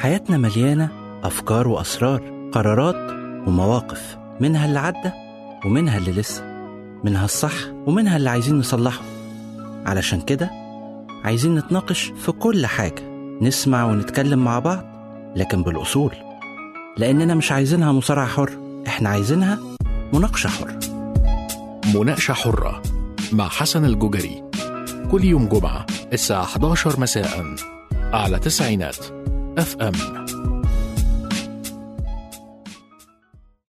حياتنا مليانة أفكار وأسرار قرارات ومواقف منها اللي عدى ومنها اللي لسه منها الصح ومنها اللي عايزين نصلحه علشان كده عايزين نتناقش في كل حاجة نسمع ونتكلم مع بعض لكن بالأصول لأننا مش عايزينها مصارعة حر إحنا عايزينها مناقشة حرة مناقشة حرة مع حسن الجوجري كل يوم جمعة الساعة 11 مساء على تسعينات اف ام